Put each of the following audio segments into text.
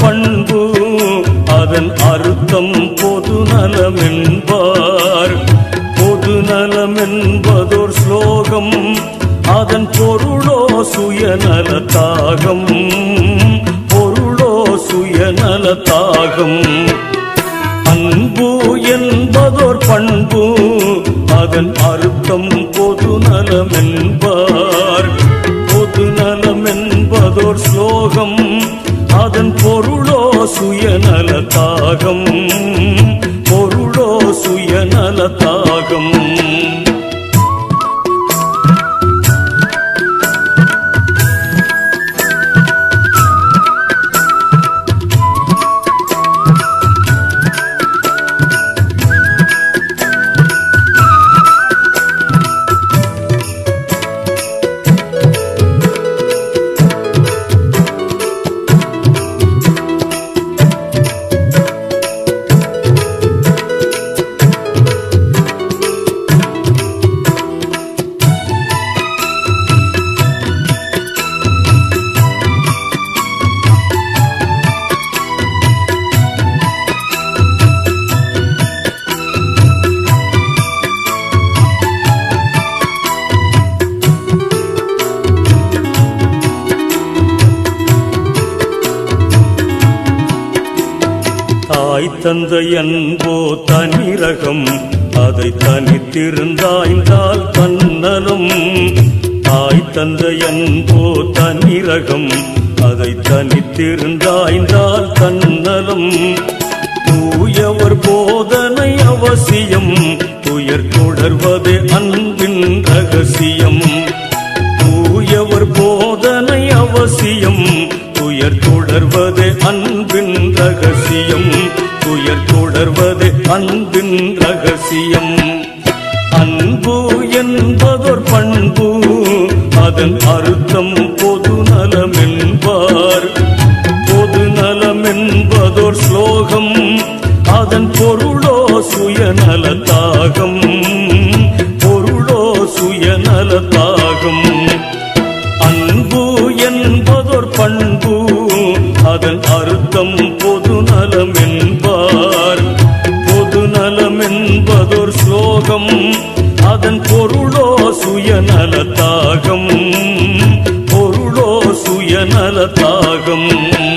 பண்பு அதன் அர்த்தம் பொது நலம் என்பார் பொது நலம் என்பதோர் ஸ்லோகம் அதன் பொருளோ சுயநல தாகம் பொருளோ சுயநல தாகம் அன்பு என்பதோர் பண்பு அதன் அர்த்தம் பொது நலம் என்பார் பொது நலம் என்பதோர் ஸ்லோகம் அதன் பொருளோ சுயநல தாகம் பொருளோ சுயநல தாகம் தாய் தந்தை அன்போ தனிரகம் அதை தனித்திருந்தாய்ந்தால் தன்னலும் தாய் தந்தை அன்போ தனிரகம் அதை தனித்திருந்தாய்ந்தால் தன்னலும் தூயவர் போதனை அவசியம் துயர் தொடர்வது அன்பின் ரகசியம் தூயவர் போதனை அவசியம் துயர் தொடர்வது அன்பின் ரகசியம் துயர் தொடர்வது அன்பின் ரகசியம் அன்பு என்பதொரு பண்பு அதன் அர்த்தம் பொது நலம் என்பார் பொது நலம் என்பதோர் ஸ்லோகம் அதன் பொருளோ சுயநல தாகம் பொருளோ சுயநல தாகம் அன்பு என்பதோர் பண்பு அதன் அர்த்தம் பொது நலம் என்பார் பொது நலம் என்பதோர் ஸ்லோகம் அதன் பொருளோ சுயநல தாகம் பொருளோ சுயநல தாகம்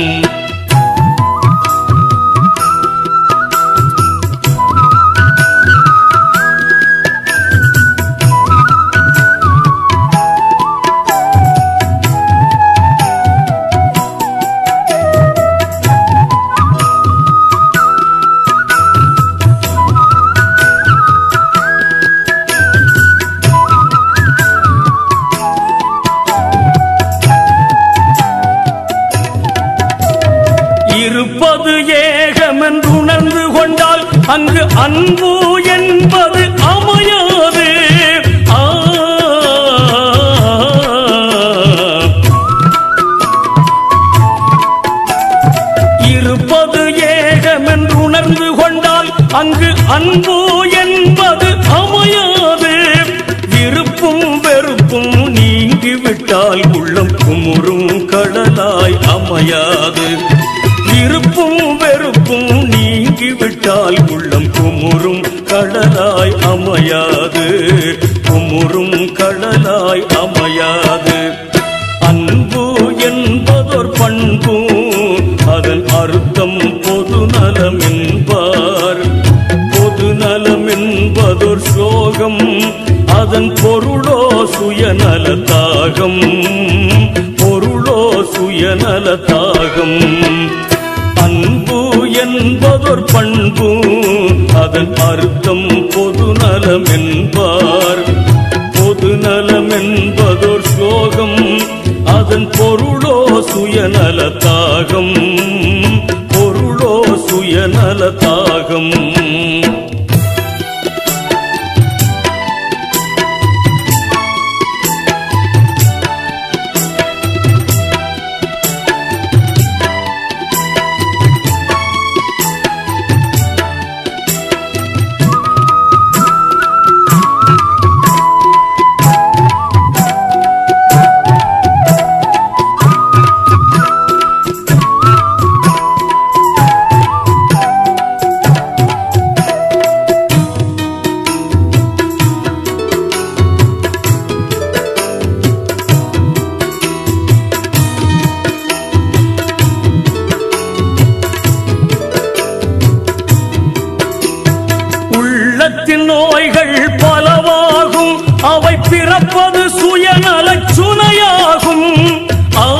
இருப்பது ஏகமென்று உணர்ந்து கொண்டால் அங்கு அன்பு என்பது அமையாது ஆ. இருப்பது ஏகமென்று உணர்ந்து கொண்டால் அங்கு அன்பு என்பது அமையாது விருப்பும் வெறுப்பும் நீங்கிவிட்டால் உள்ளம் குமுறும் கடலாய் அமையாது விருப்பும் வெறுப்பும் நீங்கிவிட்டால் உள்ளம் குமுறும் கடலாய் அமையாது குமுறும் கடலாய் அமையாது அன்பு என்பதொரு பண்பு அதன் அர்த்தம் பொது நலம் என்பார் பொது நலம் என்பதொரு ஸ்லோகம் அதன் பொருளோ சுயநல தாகம் பொருளோ சுயநல தாகம் அன்பு என்பதொரு பண்பு அதன் அர்த்தம் பொது நலம் என்பார் பொது நலம் என்பதோர் ஸ்லோகம் அதன் பொருளோ சுயநல தாகம் பொருளோ சுயநல தாகம் பிறப்பது சுயநலச் சுனையாகும் ஆ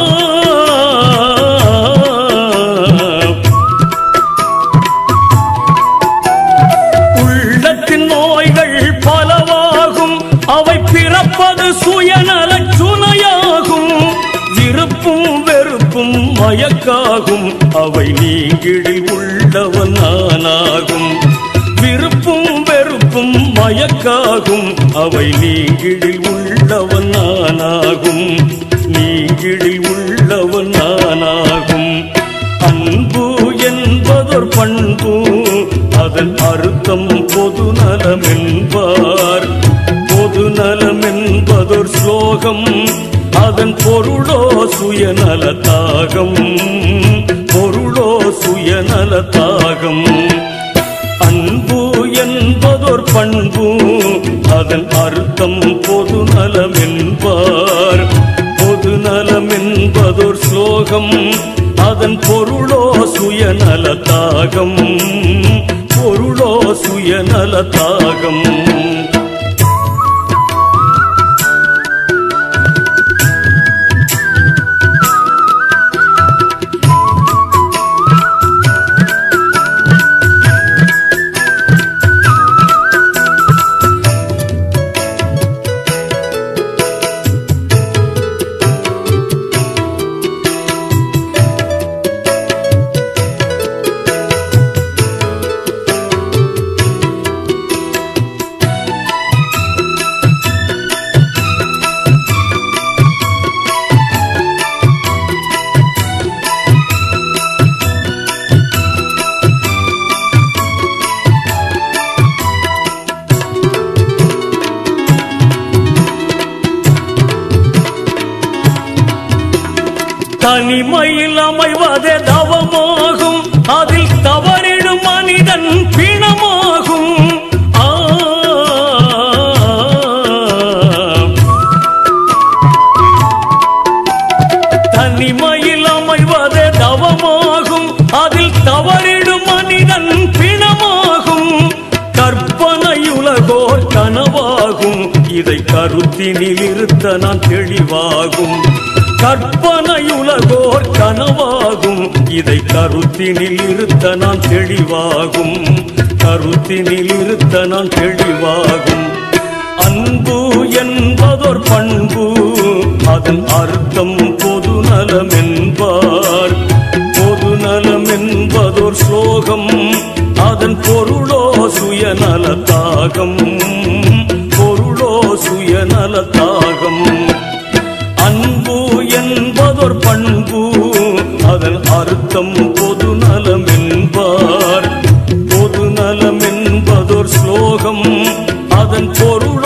உள்ளத்தின் நோய்கள் பலவாகும் அவை பிறப்பது சுயநலச் சுனையாகும் விருப்பும் வெறுப்பும் மயக்காகும் அவை நீங்கிடில் உள்ளவன் நானாகும் விருப்பும் வெறுப்பும் மயக்காகும் அவை நீங்கிடில் உள்ளவன் நானாகும் நீங்கிடில் உள்ளவன் நானாகும் அன்பு என்பதொரு பண்பு அதன் அர்த்தம் பொது நலம் என்பார் பொது நலம் என்பதொரு ஸ்லோகம் அதன் பொருளோ சுயநல தாகம் பொருளோ சுயநல தாகம் அன்பு என்பதொரு பண்பு அதன் அர்த்தம் பொது நலம் என்பார் பொது நலம் என்பதொரு ஸ்லோகம் அதன் பொருளோ சுயநல தாகம் பொருளோ சுயநல தாகம் தனிமையில் அமைவதே தவமாகும் அதில் தவறிடும் மனிதன் பிணமாகும் ஆ. தனிமையில் அமைவதே தவமாகும் அதில் தவறிடும் மனிதன் பிணமாகும் கற்பனையுலகோர் கனவாகும் இதை கருத்தினில் இருத்த நான் தெளிவாகும் கற்பனையுலகோர் கனவாகும் இதை கருத்தினில் இருத்த நான் தெளிவாகும் கருத்தினில் இருத்த நான் தெளிவாகும் அன்பு என்பதொரு பண்பு அதன் அர்த்தம் பொது நலம் என்பார் பொது நலம் என்பதோர் ஸ்லோகம் அதன் பொருளோ சுயநல தாகம் பொருளோ சுயநல தாகம் அன்பு என்பதொரு பண்பு அதன் அர்த்தம் பொது நலம் என்பார் பொது நலம் என்பதொரு ஸ்லோகம் அதன் பொருள்